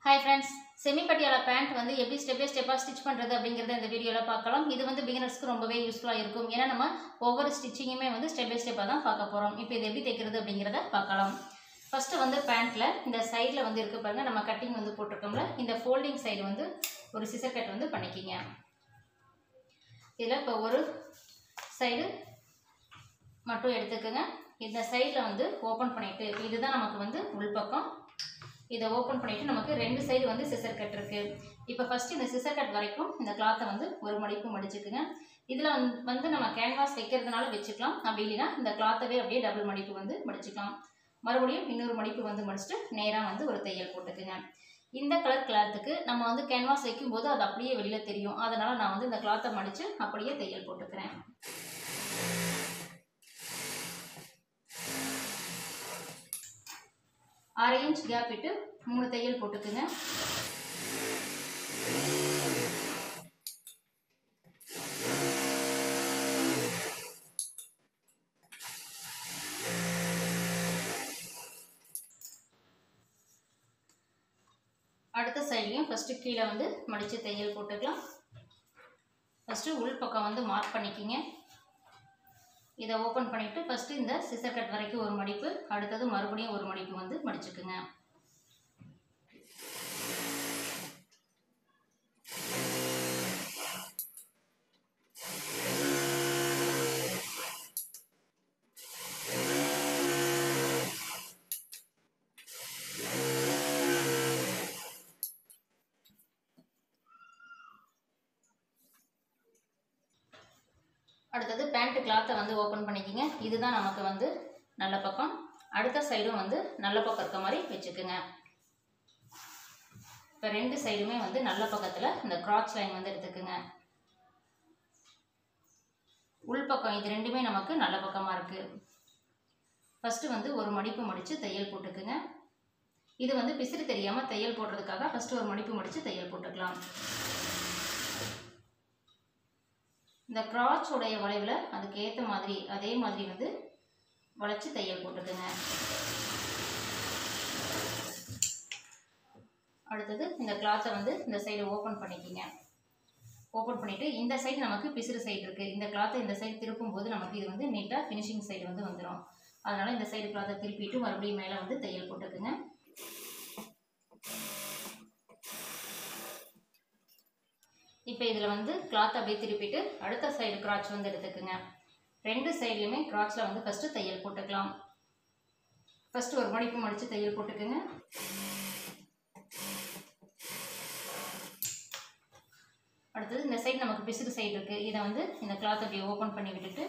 hi friends semi Patiala pant வந்து எப்படி step by ஸ்டெப்பாக ஸ்டிச் பண்ணுறது அப்படிங்கிறத இந்த வீடியோவில் பார்க்கலாம் இது வந்து பிகினர்ஸ்க்கு ரொம்பவே யூஸ்ஃபுல்லாக இருக்கும் ஏன்னா நம்ம ஒவ்வொரு ஸ்டிச்சிங்குமே வந்து ஸ்டெப் பை ஸ்டெப்பாக தான் பார்க்க போகிறோம் இப்போ இது எப்படி தைக்கிறது அப்படிங்கிறத பார்க்கலாம் ஃபஸ்ட்டு வந்து பேண்ட்டில் இந்த சைடில் வந்து இருக்க பாருங்க நம்ம கட்டிங் வந்து போட்டிருக்கோம்ல இந்த ஃபோல்டிங் சைடு வந்து ஒரு சிசர் கட் வந்து பண்ணிக்கிங்க இதில் இப்போ ஒரு சைடு மட்டும் எடுத்துக்கோங்க இந்த சைடில் வந்து ஓப்பன் பண்ணிவிட்டு இதுதான் நமக்கு வந்து உள்பக்கம் இதை ஓப்பன் பண்ணிவிட்டு நமக்கு ரெண்டு சைடு வந்து சிசர் கட் இருக்குது இப்போ ஃபஸ்ட்டு இந்த சிசர் கட் வரைக்கும் இந்த கிளாத்தை வந்து ஒரு மடிப்பு மடிச்சுக்குங்க இதில் வந்து வந்து நம்ம கேன்வாஸ் வைக்கிறதுனால வச்சுக்கலாம் அப்படி இல்லைன்னா இந்த கிளாத்தவே அப்படியே டபுள் மடிப்பு வந்து மடிச்சுக்கலாம் மறுபடியும் இன்னொரு மடிப்பு வந்து மடிச்சுட்டு நேராக வந்து ஒரு தையல் போட்டுக்குங்க இந்த கலர் கிளாத்துக்கு நம்ம வந்து கேன்வாஸ் வைக்கும்போது அது அப்படியே வெளியில் தெரியும் அதனால் நான் வந்து இந்த கிளாத்தை மடித்து அப்படியே தையல் போட்டுக்கிறேன் அரை இன்ச் கேப் விட்டு மூணு தையல் போட்டுக்குங்க அடுத்த சைட்லையும் ஃபஸ்ட்டு கீழே வந்து மடித்து தையல் போட்டுக்கலாம் ஃபஸ்ட்டு உள் பக்கம் வந்து மார்க் பண்ணிக்கிங்க இதை ஓப்பன் பண்ணிவிட்டு ஃபஸ்ட்டு இந்த சிசர் கட் வரைக்கும் ஒரு மடிப்பு அடுத்தது மறுபடியும் ஒரு மடிப்பு வந்து மடிச்சுக்குங்க அடுத்தது பேண்ட் கிளாத்தை வந்து ஓப்பன் பண்ணிக்கிங்க இதுதான் நமக்கு வந்து நல்ல பக்கம் அடுத்த சைடும் வந்து நல்ல பக்கம் இருக்க மாதிரி வச்சுக்குங்க இப்போ ரெண்டு சைடுமே வந்து நல்ல பக்கத்தில் இந்த கிராச் லைன் வந்து எடுத்துக்குங்க உள் பக்கம் இது ரெண்டுமே நமக்கு நல்ல பக்கமாக இருக்குது ஃபஸ்ட்டு வந்து ஒரு மடிப்பு மடித்து தையல் போட்டுக்குங்க இது வந்து பிசிறு தெரியாமல் தையல் போடுறதுக்காக ஃபஸ்ட்டு ஒரு மடிப்பு மடித்து தையல் போட்டுக்கலாம் இந்த கிராச் உடைய வளைவில் அதுக்கு ஏற்ற மாதிரி அதே மாதிரி வந்து வளைச்சி தையல் போட்டுக்குங்க அடுத்தது இந்த கிளாத்தை வந்து இந்த சைடு ஓப்பன் பண்ணிக்கிங்க ஓப்பன் பண்ணிவிட்டு இந்த சைடு நமக்கு பிசிறு சைடு இருக்குது இந்த கிளாத்தை இந்த சைடு திருப்பும் போது நமக்கு இது வந்து நீட்டாக ஃபினிஷிங் சைடு வந்து வந்துடும் அதனால் இந்த சைடு கிளாத்தை திருப்பிட்டு மறுபடியும் மேலே வந்து தையல் போட்டுக்குங்க இப்போ இதில் வந்து கிளாத் அப்படியே திருப்பிட்டு அடுத்த சைடு கிராச் வந்து எடுத்துக்குங்க ரெண்டு சைட்லையுமே கிராச்சில் வந்து ஃபஸ்ட்டு தையல் போட்டுக்கலாம் ஃபஸ்ட்டு ஒரு மடிப்பு மடித்து தையல் போட்டுக்குங்க அடுத்தது இந்த சைடு நமக்கு பிசுறு சைடு இருக்குது இதை வந்து இந்த கிளாத் அப்படியே ஓப்பன் பண்ணி விட்டுட்டு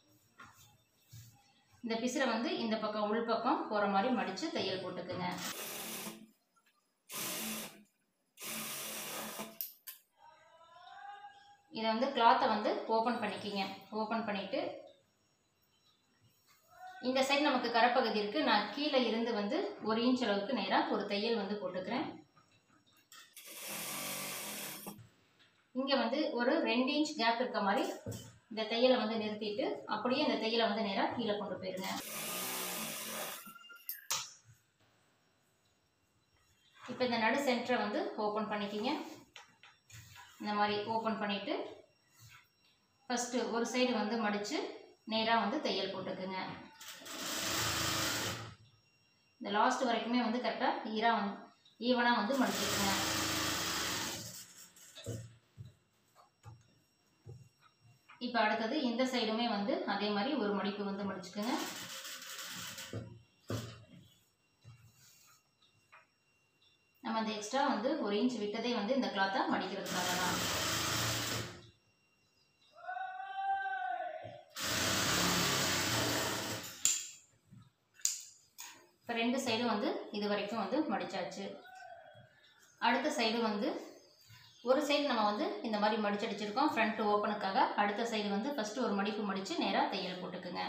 இந்த பிசுரை வந்து இந்த பக்கம் உள் பக்கம் போகிற மாதிரி மடித்து தையல் போட்டுக்குங்க இதை வந்து கிளாத்தை வந்து ஓப்பன் பண்ணிக்கிங்க ஓப்பன் பண்ணிவிட்டு இந்த சைடு நமக்கு கரப்பகுதி இருக்குது நான் கீழே இருந்து வந்து ஒரு இன்ச் அளவுக்கு நேராக ஒரு தையல் வந்து போட்டுக்கிறேன் இங்கே வந்து ஒரு ரெண்டு இன்ச் கேப் இருக்க மாதிரி இந்த தையலை வந்து நிறுத்திட்டு அப்படியே இந்த தையலை வந்து நேராக கீழே கொண்டு போயிருங்க இப்போ இந்த நடு சென்டரை வந்து ஓப்பன் பண்ணிக்கிங்க இந்த மாதிரி ஓப்பன் பண்ணிவிட்டு ஃபஸ்ட்டு ஒரு சைடு வந்து மடித்து நேராக வந்து தையல் போட்டுக்குங்க இந்த லாஸ்ட் வரைக்குமே வந்து கரெக்டாக ஈராக வந்து ஈவனாக வந்து மடிச்சுக்குங்க இப்போ அடுத்தது இந்த சைடுமே வந்து அதே மாதிரி ஒரு மடிப்பு வந்து மடிச்சுக்குங்க நம்ம அந்த எக்ஸ்ட்ரா வந்து ஒரு இன்ச் விட்டதே வந்து இந்த கிளாத்தை மடிக்கிறதுக்காக தான் இப்போ ரெண்டு சைடும் வந்து இது வரைக்கும் வந்து மடிச்சாச்சு அடுத்த சைடு வந்து ஒரு சைடு நம்ம வந்து இந்த மாதிரி மடிச்சடிச்சிருக்கோம் ஃப்ரண்ட் ஓப்பனுக்காக அடுத்த சைடு வந்து ஃபஸ்ட்டு ஒரு மடிப்பு மடித்து நேராக தையல் போட்டுக்குங்க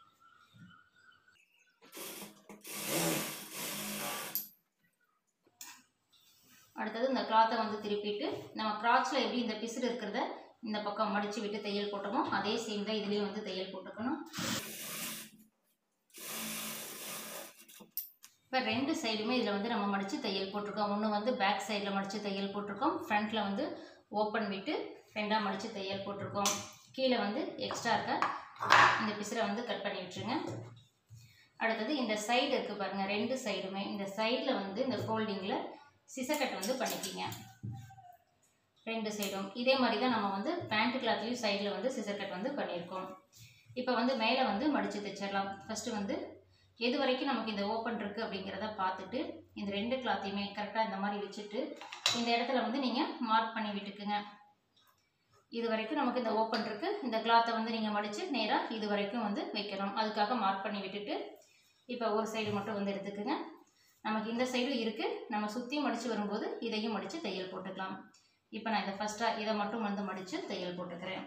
அடுத்தது இந்த கிளாத்தை வந்து திருப்பிட்டு நம்ம கிராச்சில் எப்படி இந்த பிசுறு இருக்கிறத இந்த பக்கம் மடித்து விட்டு தையல் போட்டோமோ அதே சேம் தான் இதுலேயும் வந்து தையல் போட்டுக்கணும் இப்போ இப்போ ரெண்டு சைடுமே இதில் வந்து நம்ம மடித்து தையல் போட்டிருக்கோம் ஒன்று வந்து பேக் சைடில் மடித்து தையல் போட்டிருக்கோம் ஃப்ரண்ட்டில் வந்து ஓப்பன் விட்டு ரெண்டாக மடித்து தையல் போட்டிருக்கோம் கீழே வந்து எக்ஸ்ட்ரா இருக்க இந்த பிசிரை வந்து கட் பண்ணி விட்டுருங்க அடுத்தது இந்த சைடு இருக்குது பாருங்கள் ரெண்டு சைடுமே இந்த சைடில் வந்து இந்த ஃபோல்டிங்கில் சிசக்கட் வந்து பண்ணிக்கிங்க ரெண்டு சைடும் இதே மாதிரி தான் நம்ம வந்து பேண்ட் கிளாத்லேயும் சைடில் வந்து சிசர் கட் வந்து பண்ணியிருக்கோம் இப்போ வந்து மேலே வந்து மடித்து தைச்சிடலாம் ஃபஸ்ட்டு வந்து எது வரைக்கும் நமக்கு இந்த ஓப்பன் இருக்குது அப்படிங்கிறத பார்த்துட்டு இந்த ரெண்டு கிளாத்தையுமே கரெக்டாக இந்த மாதிரி வச்சுட்டு இந்த இடத்துல வந்து நீங்கள் மார்க் பண்ணி விட்டுக்குங்க இது வரைக்கும் நமக்கு இந்த ஓப்பன் இருக்குது இந்த கிளாத்தை வந்து நீங்கள் மடித்து நேராக இது வரைக்கும் வந்து வைக்கணும் அதுக்காக மார்க் பண்ணி விட்டுட்டு இப்போ ஒரு சைடு மட்டும் வந்து எடுத்துக்குங்க நமக்கு இந்த சைடும் இருக்குது நம்ம சுற்றி மடித்து வரும்போது இதையும் மடித்து தையல் போட்டுக்கலாம் இப்போ நான் இதை ஃபஸ்ட்டாக இதை மட்டும் வந்து மடித்து தையல் போட்டுக்கிறேன்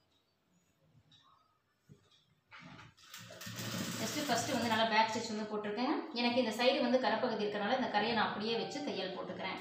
ஜஸ்ட்டு ஃபஸ்ட்டு வந்து நல்லா பேக் ஸ்டிச் வந்து போட்டிருக்கேன் எனக்கு இந்த சைடு வந்து கரப்பகுதி இருக்கனால இந்த கரையை நான் அப்படியே வச்சு தையல் போட்டுக்கிறேன்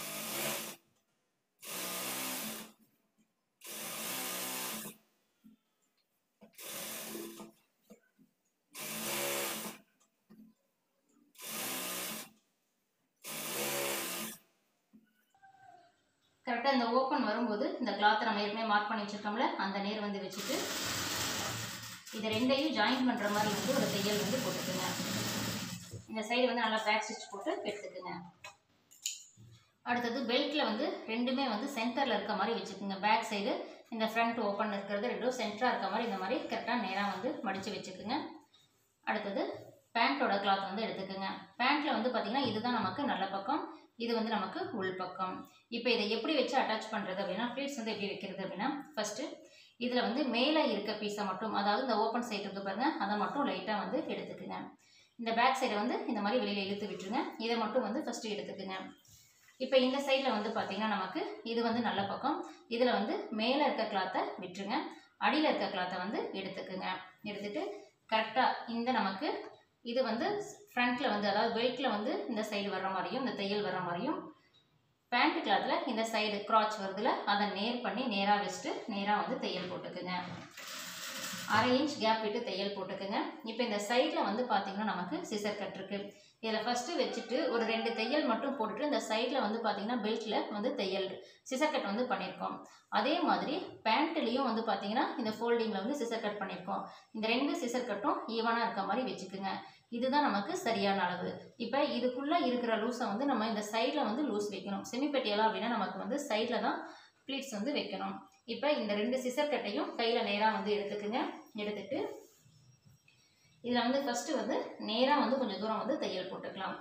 கரெக்டாக இந்த ஓப்பன் வரும்போது இந்த கிளாத்தை நம்ம ஏற்கனவே மார்க் பண்ணி வச்சுருக்கோம்ல அந்த நேர் வந்து வச்சுட்டு இது ரெண்டையும் ஜாயின் பண்ணுற மாதிரி வந்து ஒரு தையல் வந்து போட்டுக்குங்க இந்த சைடு வந்து நல்லா பேக் ஸ்டிச் போட்டு எடுத்துக்குங்க அடுத்தது பெல்ட்டில் வந்து ரெண்டுமே வந்து சென்டரில் இருக்க மாதிரி வச்சுக்கோங்க பேக் சைடு இந்த ஃப்ரண்ட் ஓப்பன் இருக்கிறது ரெண்டும் சென்டராக இருக்க மாதிரி இந்த மாதிரி கரெக்டாக நேராக வந்து மடித்து வச்சுக்குங்க அடுத்தது பேண்ட்டோட கிளாத் வந்து எடுத்துக்கோங்க பேண்ட்டில் வந்து பார்த்திங்கன்னா இதுதான் நமக்கு நல்ல பக்கம் இது வந்து நமக்கு உள் பக்கம் இப்போ இதை எப்படி வச்சு அட்டாச் பண்ணுறது அப்படின்னா ஃப்ளீட்ஸ் வந்து எப்படி வைக்கிறது அப்படின்னா ஃபஸ்ட்டு இதில் வந்து மேலே இருக்க பீஸை மட்டும் அதாவது இந்த ஓப்பன் சைடு இருக்கு பாருங்க அதை மட்டும் லைட்டாக வந்து எடுத்துக்குங்க இந்த பேக் சைடை வந்து இந்த மாதிரி வெளியில் இழுத்து விட்டுருங்க இதை மட்டும் வந்து ஃபஸ்ட்டு எடுத்துக்குங்க இப்போ இந்த சைடில் வந்து பார்த்திங்கன்னா நமக்கு இது வந்து நல்ல பக்கம் இதில் வந்து மேலே இருக்க கிளாத்தை விட்டுருங்க அடியில் இருக்க கிளாத்தை வந்து எடுத்துக்குங்க எடுத்துட்டு கரெக்டாக இந்த நமக்கு இது வந்து ஃப்ரண்ட்டில் வந்து அதாவது பெல்ட்டில் வந்து இந்த சைடு வர்ற மாதிரியும் இந்த தையல் வர்ற மாதிரியும் பேண்ட் கிளாத்தில் இந்த சைடு க்ராச் வருதுல அதை நேர் பண்ணி நேராக வச்சுட்டு நேராக வந்து தையல் போட்டுக்குங்க அரை இன்ச் கேப் விட்டு தையல் போட்டுக்குங்க இப்போ இந்த சைடில் வந்து பார்த்திங்கன்னா நமக்கு சிசர் கட் இருக்குது இதில் ஃபஸ்ட்டு வச்சுட்டு ஒரு ரெண்டு தையல் மட்டும் போட்டுட்டு இந்த சைடில் வந்து பார்த்திங்கன்னா பெல்ட்டில் வந்து தையல் சிசர் கட் வந்து பண்ணியிருக்கோம் அதே மாதிரி பேண்ட்லேயும் வந்து பார்த்திங்கன்னா இந்த ஃபோல்டிங்கில் வந்து சிசர் கட் பண்ணியிருக்கோம் இந்த ரெண்டு சிசர் கட்டும் ஈவனாக இருக்க மாதிரி வச்சுக்குங்க இதுதான் நமக்கு சரியான அளவு இப்போ இதுக்குள்ளே இருக்கிற லூஸை வந்து நம்ம இந்த சைடில் வந்து லூஸ் வைக்கணும் செமிப்பெட்டியெல்லாம் அப்படின்னா நமக்கு வந்து சைடில் தான் ப்ளீட்ஸ் வந்து வைக்கணும் இப்போ இந்த ரெண்டு சிசர் கட்டையும் கையில் நேராக வந்து எடுத்துக்குங்க எடுத்துட்டு இதில் வந்து ஃபஸ்ட்டு வந்து நேராக வந்து கொஞ்சம் தூரம் வந்து தையல் போட்டுக்கலாம்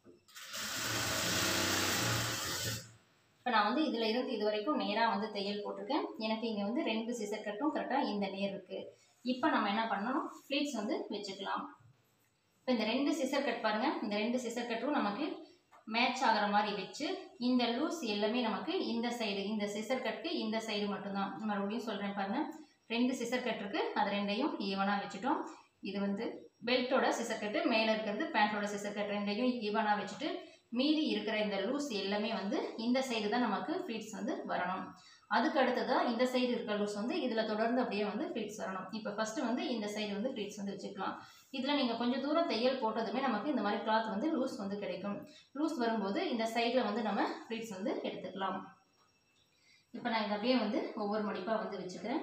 இப்போ நான் வந்து இதில் இருந்து இது வரைக்கும் நேராக வந்து தையல் போட்டிருக்கேன் எனக்கு இங்கே வந்து ரெண்டு சிசர் கட்டும் கரெக்டாக இந்த நேர் இருக்குது இப்போ நம்ம என்ன பண்ணணும் ஃப்ளீட்ஸ் வந்து வச்சுக்கலாம் இப்போ இந்த ரெண்டு சிசர் கட் பாருங்கள் இந்த ரெண்டு சிசர் கட்டும் நமக்கு மேட்ச் ஆகிற மாதிரி வச்சு இந்த லூஸ் எல்லாமே நமக்கு இந்த சைடு இந்த சிசர் கட்டுக்கு இந்த சைடு மட்டும்தான் மறுபடியும் சொல்கிறேன் பாருங்கள் ரெண்டு சிசர் கட் இருக்குது அது ரெண்டையும் ஈவனாக வச்சுட்டோம் இது வந்து பெல்ட்டோட சிசர் கட்டு மேலே இருக்கிறது பேண்ட்டோட சிசர் கட் ரெண்டையும் ஈவனாக வச்சுட்டு மீதி இருக்கிற இந்த லூஸ் எல்லாமே வந்து இந்த சைடு தான் நமக்கு ஃப்ளீட்ஸ் வந்து வரணும் அதுக்கு அடுத்ததாக இந்த சைடு இருக்கிற லூஸ் வந்து இதில் தொடர்ந்து அப்படியே வந்து ஃப்ளீட்ஸ் வரணும் இப்போ ஃபஸ்ட்டு வந்து இந்த சைடு வந்து ஃப்ளீட்ஸ் வந்து வச்சுக்கலாம் இதில் நீங்கள் கொஞ்சம் தூரம் தையல் போட்டதுமே நமக்கு இந்த மாதிரி கிளாத் வந்து லூஸ் வந்து கிடைக்கும் லூஸ் வரும்போது இந்த சைடில் வந்து நம்ம ஃப்ளீட்ஸ் வந்து எடுத்துக்கலாம் இப்போ நான் இதை அப்படியே வந்து ஒவ்வொரு மடிப்பாக வந்து வச்சுக்கிறேன்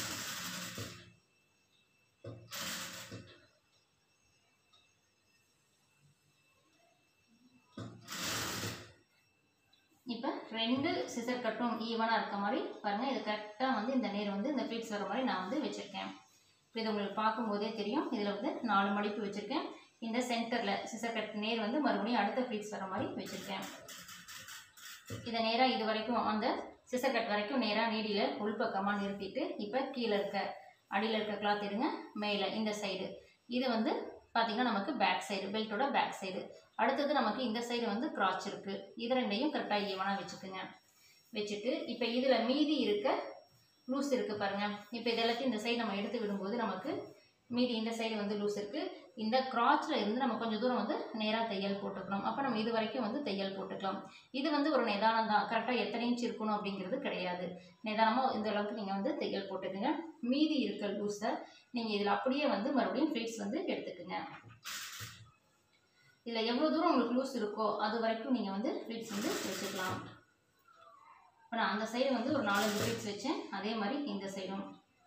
இப்போ ரெண்டு சிசர் கட்டும் ஈவனாக இருக்க மாதிரி பாருங்கள் இது கரெக்டாக வந்து இந்த நேர் வந்து இந்த ஃப்ளீட்ஸ் வர மாதிரி நான் வந்து வச்சுருக்கேன் இப்போ இது உங்களுக்கு பார்க்கும்போதே தெரியும் இதில் வந்து நாலு மடிப்பு வச்சுருக்கேன் இந்த சென்டரில் சிசர் கட் நேர் வந்து மறுபடியும் அடுத்த ஃப்ளீட்ஸ் வர மாதிரி வச்சுருக்கேன் இதை நேராக இது வரைக்கும் அந்த சிசர் கட் வரைக்கும் நேராக நீடியில் உள்பக்கமாக நிறுத்திட்டு இப்போ கீழே இருக்க அடியில் இருக்க கிளாத் எடுங்க மேலே இந்த சைடு இது வந்து பார்த்திங்கன்னா நமக்கு பேக் சைடு பெல்ட்டோட பேக் சைடு அடுத்தது நமக்கு இந்த சைடு வந்து கிராச் இருக்குது இது ரெண்டையும் கரெக்டாக ஈவனாக வச்சுக்குங்க வச்சுட்டு இப்போ இதில் மீதி இருக்க லூஸ் இருக்குது பாருங்கள் இப்போ இதெல்லாத்தையும் இந்த சைடு நம்ம எடுத்து விடும்போது நமக்கு மீதி இந்த சைடு வந்து லூஸ் இருக்குது இந்த கிராச்சில் இருந்து நம்ம கொஞ்சம் தூரம் வந்து நேராக தையல் போட்டுக்கணும் அப்போ நம்ம இது வரைக்கும் வந்து தையல் போட்டுக்கலாம் இது வந்து ஒரு நிதானம் தான் கரெக்டாக எத்தனை இன்ச் இருக்கணும் அப்படிங்கிறது கிடையாது நிதானமாக இந்த அளவுக்கு நீங்கள் வந்து தையல் போட்டுக்குங்க மீதி இருக்க லூஸை நீங்கள் இதில் அப்படியே வந்து மறுபடியும் ஃப்ளீட்ஸ் வந்து எடுத்துக்குங்க இதில் எவ்வளோ தூரம் உங்களுக்கு லூஸ் இருக்கோ அது வரைக்கும் நீங்கள் வந்து ஃப்ளீட்ஸ் வந்து வச்சுக்கலாம் இப்போ நான் அந்த சைடு வந்து ஒரு நாலஞ்சு ஃப்ளீட்ஸ் வச்சேன் அதே மாதிரி இந்த சைடும்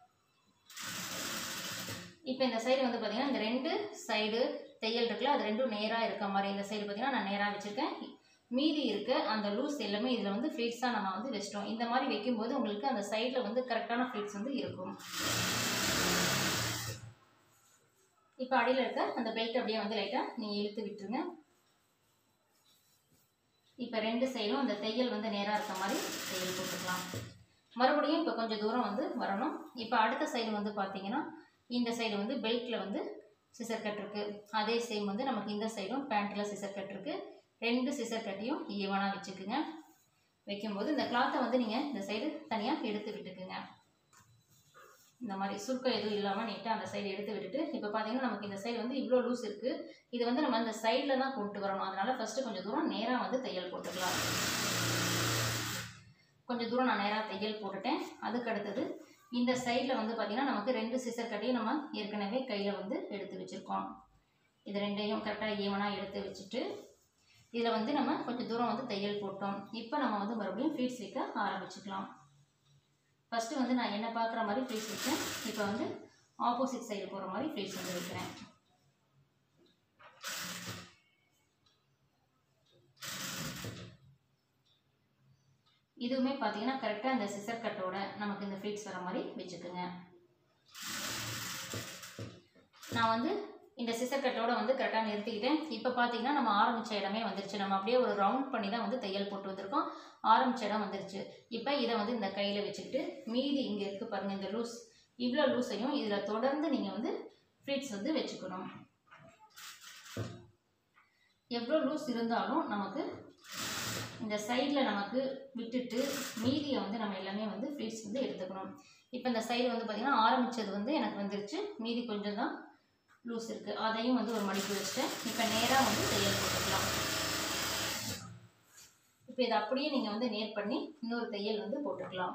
இப்போ இந்த சைடு வந்து பார்த்தீங்கன்னா இந்த ரெண்டு சைடு தையல் இருக்குல்ல அது ரெண்டும் நேராக இருக்க மாதிரி இந்த சைடு பார்த்தீங்கன்னா நான் நேராக வச்சுருக்கேன் மீதி இருக்க அந்த லூஸ் எல்லாமே இதில் வந்து ஃப்ளீட்ஸாக நம்ம வந்து வச்சிட்டோம் இந்த மாதிரி வைக்கும்போது உங்களுக்கு அந்த சைடில் வந்து கரெக்டான ஃப்ளீட்ஸ் வந்து இருக்கும் இப்போ அடியில் இருக்க அந்த பெல்ட் அப்படியே வந்து லைட்டாக நீங்கள் இழுத்து விட்டுருங்க இப்போ ரெண்டு சைடும் அந்த தையல் வந்து நேராக இருக்க மாதிரி தையல் போட்டுக்கலாம் மறுபடியும் இப்போ கொஞ்சம் தூரம் வந்து வரணும் இப்போ அடுத்த சைடு வந்து பார்த்தீங்கன்னா இந்த சைடு வந்து பெல்ட்டில் வந்து சிசர் கட் இருக்குது அதே சேம் வந்து நமக்கு இந்த சைடும் பேண்ட்டில் சிசர் கட் இருக்குது ரெண்டு சிசர் கட்டையும் ஈவனாக வச்சுக்குங்க வைக்கும்போது இந்த கிளாத்தை வந்து நீங்கள் இந்த சைடு தனியாக எடுத்து விட்டுக்குங்க இந்த மாதிரி சுருக்கம் எதுவும் இல்லாமல் நீட்டாக அந்த சைடு எடுத்து விட்டுட்டு இப்போ பார்த்தீங்கன்னா நமக்கு இந்த சைடு வந்து இவ்வளோ லூஸ் இருக்குது இது வந்து நம்ம அந்த சைடில் தான் கொண்டு வரணும் அதனால் ஃபஸ்ட்டு கொஞ்சம் தூரம் நேராக வந்து தையல் போட்டுக்கலாம் கொஞ்சம் தூரம் நான் நேராக தையல் போட்டுட்டேன் அதுக்கு அடுத்தது இந்த சைடில் வந்து பார்த்திங்கன்னா நமக்கு ரெண்டு சிசர் கட்டையும் நம்ம ஏற்கனவே கையில் வந்து எடுத்து வச்சுருக்கோம் இது ரெண்டையும் கரெக்டாக ஈவனாக எடுத்து வச்சுட்டு இதில் வந்து நம்ம கொஞ்சம் தூரம் வந்து தையல் போட்டோம் இப்போ நம்ம வந்து மறுபடியும் ஃப்ளீட்ஸ் வைக்க ஆரம்பிச்சுக்கலாம் ஃபஸ்ட்டு வந்து நான் என்ன பார்க்குற மாதிரி ஃப்ளீட்ஸ் வைக்கிறேன் இப்போ வந்து ஆப்போசிட் சைடு போகிற மாதிரி ஃப்ளீட்ஸ் வந்து வைக்கிறேன் இதுவுமே பார்த்தீங்கன்னா கரெக்டாக இந்த சிசர் கட்டோட நமக்கு இந்த ஃப்ளீட்ஸ் வர மாதிரி வச்சுக்கோங்க நான் வந்து இந்த சிசர் கட்டோட வந்து கரெக்டாக நிறுத்திக்கிட்டேன் இப்போ பார்த்தீங்கன்னா நம்ம ஆரம்பித்த இடமே வந்துருச்சு நம்ம அப்படியே ஒரு ரவுண்ட் பண்ணி தான் வந்து தையல் போட்டு வந்திருக்கோம் ஆரம்பிச்ச இடம் வந்துருச்சு இப்போ இதை வந்து இந்த கையில் வச்சுக்கிட்டு மீதி இங்கே இருக்குது பாருங்கள் இந்த லூஸ் இவ்வளோ லூஸையும் இதில் தொடர்ந்து நீங்கள் வந்து ஃப்ளீட்ஸ் வந்து வச்சுக்கணும் எவ்வளோ லூஸ் இருந்தாலும் நமக்கு இந்த சைடில் நமக்கு விட்டுட்டு மீதியை வந்து நம்ம எல்லாமே வந்து ஃப்ளீட்ஸ் வந்து எடுத்துக்கணும் இப்போ இந்த சைடு வந்து பார்த்திங்கன்னா ஆரம்பித்தது வந்து எனக்கு வந்துருச்சு மீதி கொஞ்சம் தான் லூஸ் இருக்குது அதையும் வந்து ஒரு மடிப்பு வச்சுட்டேன் இப்போ நேராக வந்து தையல் போட்டுக்கலாம் இப்போ இதை அப்படியே நீங்கள் வந்து நேர் பண்ணி இன்னொரு தையல் வந்து போட்டுக்கலாம்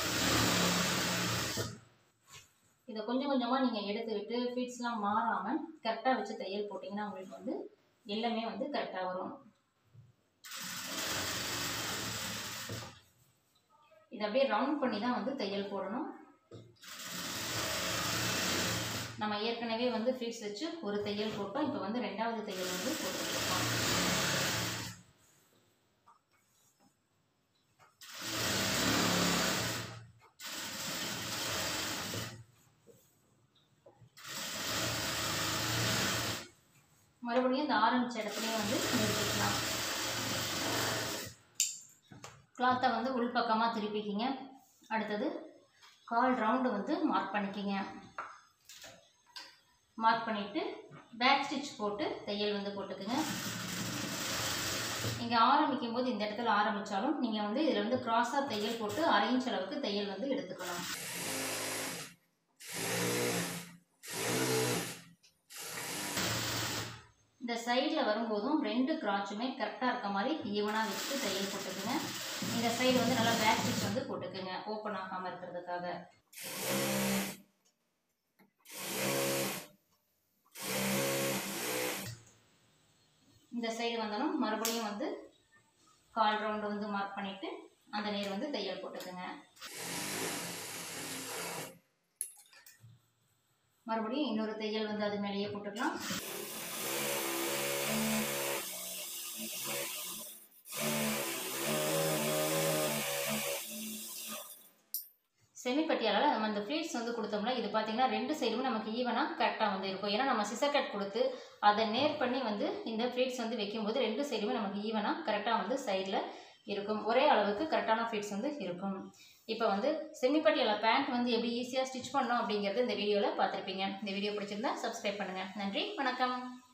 இதை கொஞ்சம் கொஞ்சமாக நீங்கள் எடுத்து விட்டு ஃபீட்ஸ்லாம் மாறாமல் கரெக்டாக வச்சு தையல் போட்டிங்கன்னா உங்களுக்கு வந்து எல்லாமே வந்து கரெக்டாக வரும் இதை அப்படியே ரவுண்ட் பண்ணி தான் வந்து தையல் போடணும் நம்ம ஏற்கனவே வந்து ஃபிக்ஸ் வச்சு ஒரு தையல் போட்டோம் இப்போ வந்து ரெண்டாவது தையல் வந்து போட்டுருக்கோம் மறுபடியும் இந்த ஆரம்பிச்ச இடத்துலையும் வந்து நிறுத்திக்கலாம் கிளாத்தை வந்து உள்பக்கமாக திருப்பிக்கிங்க அடுத்தது கால் ரவுண்டு வந்து மார்க் பண்ணிக்கிங்க மார்க் பண்ணிவிட்டு பேக் ஸ்டிச் போட்டு தையல் வந்து போட்டுக்குங்க இங்கே ஆரம்பிக்கும் போது இந்த இடத்துல ஆரம்பித்தாலும் நீங்கள் வந்து இதில் வந்து க்ராஸாக தையல் போட்டு அரை இன்ச் அளவுக்கு தையல் வந்து எடுத்துக்கணும் இந்த சைடில் வரும்போதும் ரெண்டு கிராச்சுமே கரெக்டாக இருக்க மாதிரி ஈவனாக வச்சுட்டு தையல் போட்டுக்குங்க இந்த சைடு வந்து நல்லா பேக் ஸ்டிச் வந்து போட்டுக்குங்க ஓப்பன் ஆகாமல் இருக்கிறதுக்காக இந்த சைடு வந்தாலும் மறுபடியும் வந்து கால் ரவுண்டு வந்து மார்க் பண்ணிவிட்டு அந்த நேர் வந்து தையல் போட்டுக்குங்க மறுபடியும் இன்னொரு தையல் வந்து அது மேலேயே போட்டுக்கலாம் செமி பட்டியாலால் நம்ம இந்த ஃப்ளீட்ஸ் வந்து கொடுத்தோம்னா இது பார்த்தீங்கன்னா ரெண்டு சைடுமே நமக்கு ஈவனாக கரெக்டாக வந்து இருக்கும் ஏன்னா நம்ம சிசர் கட் கொடுத்து அதை நேர் பண்ணி வந்து இந்த ஃப்ளீட்ஸ் வந்து வைக்கும்போது ரெண்டு சைடுமே நமக்கு ஈவனாக கரெக்டாக வந்து சைடில் இருக்கும் ஒரே அளவுக்கு கரெக்டான ஃப்ளீட்ஸ் வந்து இருக்கும் இப்போ வந்து செமி பட்டியாலா பேண்ட் வந்து எப்படி ஈஸியாக ஸ்டிச் பண்ணோம் அப்படிங்கிறது இந்த வீடியோவில் பார்த்துருப்பீங்க இந்த வீடியோ பிடிச்சிருந்தா சப்ஸ்கிரைப் பண்ணுங்கள் நன்றி வணக்கம்